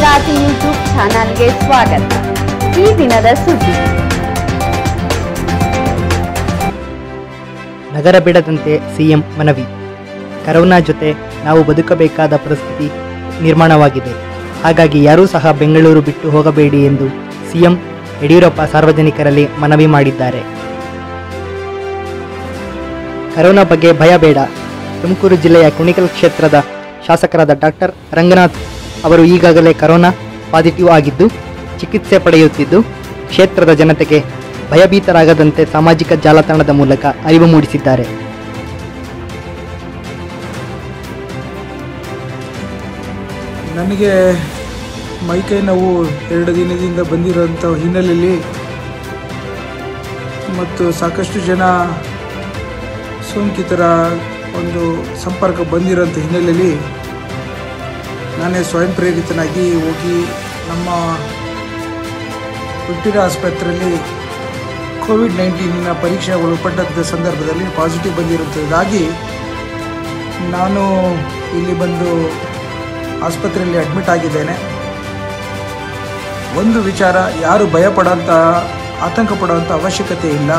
ಕ್ರಾಂತಿ ಯೂಟ್ಯೂಬ್ ಚಾನಲ್ಗೆ ಸ್ವಾಗತ ಈ ದಿನದ ಸುದ್ದಿ ನಗರ ಬಿಡದಂತೆ ಸಿಎಂ ಮನವಿ ಕರೋನಾ ಜೊತೆ ನಾವು ಬದುಕಬೇಕಾದ ಪರಿಸ್ಥಿತಿ ನಿರ್ಮಾಣವಾಗಿದೆ ಹಾಗಾಗಿ ಯಾರೂ ಸಹ ಬೆಂಗಳೂರು ಬಿಟ್ಟು ಹೋಗಬೇಡಿ ಎಂದು ಸಿಎಂ ಯಡಿಯೂರಪ್ಪ ಸಾರ್ವಜನಿಕರಲ್ಲಿ ಮನವಿ ಮಾಡಿದ್ದಾರೆ ಕರೋನಾ ಬಗ್ಗೆ ಭಯ ಬೇಡ ತುಮಕೂರು ಜಿಲ್ಲೆಯ ಕುಣಿಕಲ್ ಕ್ಷೇತ್ರದ ಶಾಸಕರಾದ ಡಾಕ್ಟರ್ ರಂಗನಾಥ್ ಅವರು ಈಗಾಗಲೇ ಕರೋನಾ ಪಾಸಿಟಿವ್ ಆಗಿದ್ದು ಚಿಕಿತ್ಸೆ ಪಡೆಯುತ್ತಿದ್ದು ಕ್ಷೇತ್ರದ ಜನತೆಗೆ ಭಯಭೀತರಾಗದಂತೆ ಸಾಮಾಜಿಕ ಜಾಲತಾಣದ ಮೂಲಕ ಅರಿವು ಮೂಡಿಸಿದ್ದಾರೆ ನನಗೆ ಮೈಕೈ ನೋವು ಎರಡು ದಿನದಿಂದ ಬಂದಿರೋಂಥ ಹಿನ್ನೆಲೆಯಲ್ಲಿ ಮತ್ತು ಸಾಕಷ್ಟು ಜನ ಸೋಂಕಿತರ ಒಂದು ಸಂಪರ್ಕ ಬಂದಿರೋಂಥ ಹಿನ್ನೆಲೆಯಲ್ಲಿ ನಾನೇ ಸ್ವಯಂ ಪ್ರೇರಿತನಾಗಿ ಹೋಗಿ ನಮ್ಮ ಹುಟ್ಟಿರೋ ಆಸ್ಪತ್ರೆಯಲ್ಲಿ ಕೋವಿಡ್ ನೈನ್ಟೀನಿನ ಪರೀಕ್ಷೆ ಒಳಪಟ್ಟಂಥ ಸಂದರ್ಭದಲ್ಲಿ ಪಾಸಿಟಿವ್ ಬಂದಿರುತ್ತದಾಗಿ ನಾನು ಇಲ್ಲಿ ಬಂದು ಆಸ್ಪತ್ರೆಯಲ್ಲಿ ಅಡ್ಮಿಟ್ ಆಗಿದ್ದೇನೆ ಒಂದು ವಿಚಾರ ಯಾರು ಭಯ ಪಡೋಂಥ ಆತಂಕ ಪಡುವಂಥ ಅವಶ್ಯಕತೆ ಇಲ್ಲ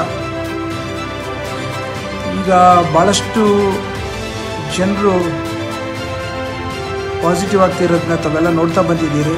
ಈಗ ಭಾಳಷ್ಟು ಜನರು ಪಾಸಿಟಿವ್ ಆಗ್ತಿರೋದನ್ನ ತಾವೆಲ್ಲ ನೋಡ್ತಾ ಬಂದಿದ್ದೀರಿ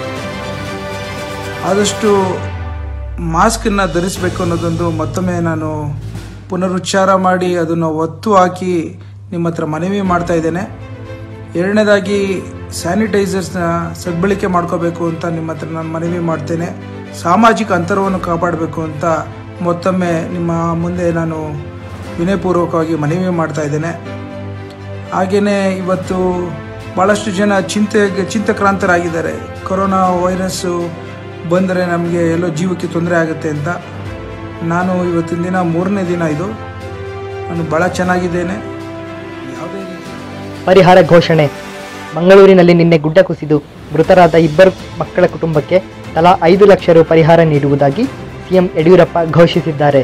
ಆದಷ್ಟು ಮಾಸ್ಕನ್ನು ಧರಿಸಬೇಕು ಅನ್ನೋದೊಂದು ಮತ್ತೊಮ್ಮೆ ನಾನು ಪುನರುಚ್ಚಾರ ಮಾಡಿ ಅದನ್ನು ಒತ್ತು ಹಾಕಿ ನಿಮ್ಮ ಹತ್ರ ಮನವಿ ಮಾಡ್ತಾ ಇದ್ದೇನೆ ಎರಡನೇದಾಗಿ ಸ್ಯಾನಿಟೈಸರ್ಸ್ನ ಸದ್ಬಳಕೆ ಮಾಡ್ಕೋಬೇಕು ಅಂತ ನಿಮ್ಮ ಹತ್ರ ನಾನು ಮನವಿ ಮಾಡ್ತೇನೆ ಸಾಮಾಜಿಕ ಅಂತರವನ್ನು ಕಾಪಾಡಬೇಕು ಅಂತ ಮತ್ತೊಮ್ಮೆ ನಿಮ್ಮ ಮುಂದೆ ನಾನು ವಿನಯಪೂರ್ವಕವಾಗಿ ಮನವಿ ಮಾಡ್ತಾ ಇದ್ದೇನೆ ಹಾಗೆಯೇ ಇವತ್ತು ಭಾಳಷ್ಟು ಜನ ಚಿಂತೆ ಚಿಂತಕ್ರಾಂತರಾಗಿದ್ದಾರೆ ಕೊರೋನಾ ವೈರಸ್ಸು ಬಂದರೆ ನಮಗೆ ಎಲ್ಲೋ ಜೀವಕ್ಕೆ ತೊಂದರೆ ಆಗುತ್ತೆ ಅಂತ ನಾನು ಇವತ್ತಿನ ದಿನ ಮೂರನೇ ದಿನ ಇದು ನಾನು ಭಾಳ ಚೆನ್ನಾಗಿದ್ದೇನೆ ಯಾವುದೇ ರೀತಿ ಪರಿಹಾರ ಘೋಷಣೆ ಮಂಗಳೂರಿನಲ್ಲಿ ನಿನ್ನೆ ಗುಡ್ಡ ಕುಸಿದು ಮೃತರಾದ ಇಬ್ಬರು ಮಕ್ಕಳ ಕುಟುಂಬಕ್ಕೆ ತಲಾ ಐದು ಲಕ್ಷ ರು ಪರಿಹಾರ ನೀಡುವುದಾಗಿ ಸಿಎಂ ಯಡಿಯೂರಪ್ಪ ಘೋಷಿಸಿದ್ದಾರೆ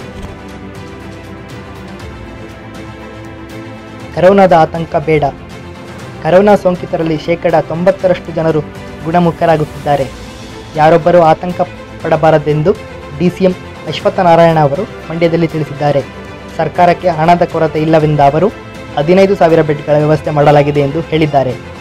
ಕರೋನಾದ ಆತಂಕ ಬೇಡ ಕರೋನಾ ಸೋಂಕಿತರಲ್ಲಿ ಶೇಕಡ ತೊಂಬತ್ತರಷ್ಟು ಜನರು ಗುಣಮುಖರಾಗುತ್ತಿದ್ದಾರೆ ಯಾರೊಬ್ಬರೂ ಆತಂಕ ಪಡಬಾರದೆಂದು ಡಿಸಿಎಂ ಅಶ್ವತ್ಥನಾರಾಯಣ ಅವರು ಮಂಡ್ಯದಲ್ಲಿ ತಿಳಿಸಿದ್ದಾರೆ ಸರ್ಕಾರಕ್ಕೆ ಹಣದ ಕೊರತೆ ಇಲ್ಲವೆಂದ ಅವರು ಹದಿನೈದು ಸಾವಿರ ಬೆಡ್ಗಳ ವ್ಯವಸ್ಥೆ ಮಾಡಲಾಗಿದೆ ಎಂದು ಹೇಳಿದ್ದಾರೆ